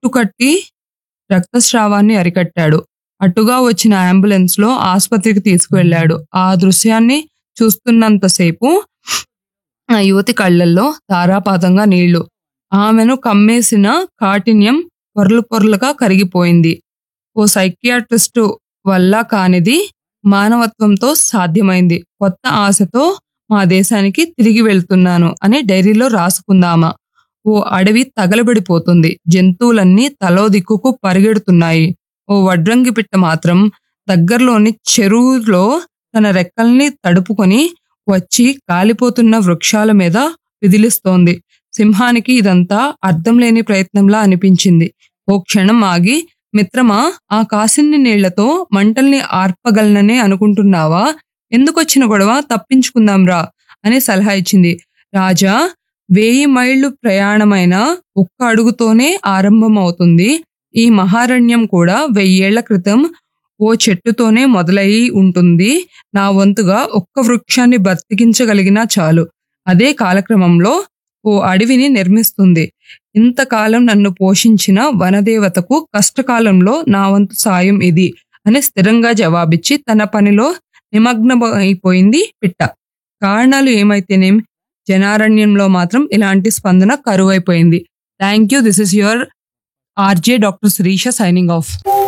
కట్టుకట్టి రక్తస్రావాన్ని అరికట్టాడు అటుగా వచ్చిన అంబులెన్స్ లో ఆసుపత్రికి తీసుకువెళ్ళాడు ఆ దృశ్యాన్ని చూస్తున్నంతసేపు ఆ యువతి కళ్ళల్లో ధారాపాతంగా నీళ్లు ఆమెను కమ్మేసిన కాఠిన్యం పొరలు పొరలుగా కరిగిపోయింది ఓ సైకియాట్రిస్టు వల్ల కానిది మానవత్వంతో సాధ్యమైంది కొత్త ఆశతో మా దేశానికి తిరిగి వెళ్తున్నాను అని డైరీలో రాసుకుందామా ఓ అడవి తగలబడిపోతుంది జంతువులన్నీ తలో దిక్కుకు పరిగెడుతున్నాయి ఓ వడ్రంగి పిట్ట మాత్రం దగ్గరలోని చెరువులో తన రెక్కల్ని తడుపుకొని వచ్చి కాలిపోతున్న వృక్షాల మీద విదిలిస్తోంది సింహానికి ఇదంతా అర్థం లేని ప్రయత్నంలా అనిపించింది ఓ క్షణం ఆగి మిత్రమా ఆ కాసిన్ని నీళ్లతో మంటల్ని ఆర్పగలననే అనుకుంటున్నావా ఎందుకొచ్చిన గొడవ తప్పించుకుందాంరా అని సలహా ఇచ్చింది రాజా వేయి మైళ్ళు ప్రయాణమైన ఒక్క అడుగుతోనే ఆరంభమవుతుంది ఈ మహారణ్యం కూడా వెయ్యేళ్ల క్రితం ఓ చెట్టుతోనే మొదలయి ఉంటుంది నా వంతుగా ఒక్క వృక్షాన్ని బతికించగలిగినా చాలు అదే కాలక్రమంలో ఓ అడవిని నిర్మిస్తుంది ఇంతకాలం నన్ను పోషించిన వనదేవతకు కష్టకాలంలో నా వంతు సాయం ఇది అని స్థిరంగా జవాబిచ్చి తన పనిలో నిమగ్నమైపోయింది పిట్ట కారణాలు ఏమైతేనేం జనారణ్యంలో మాత్రం ఇలాంటి స్పందన కరువైపోయింది thank you this is your RJ doctor Sirisha signing of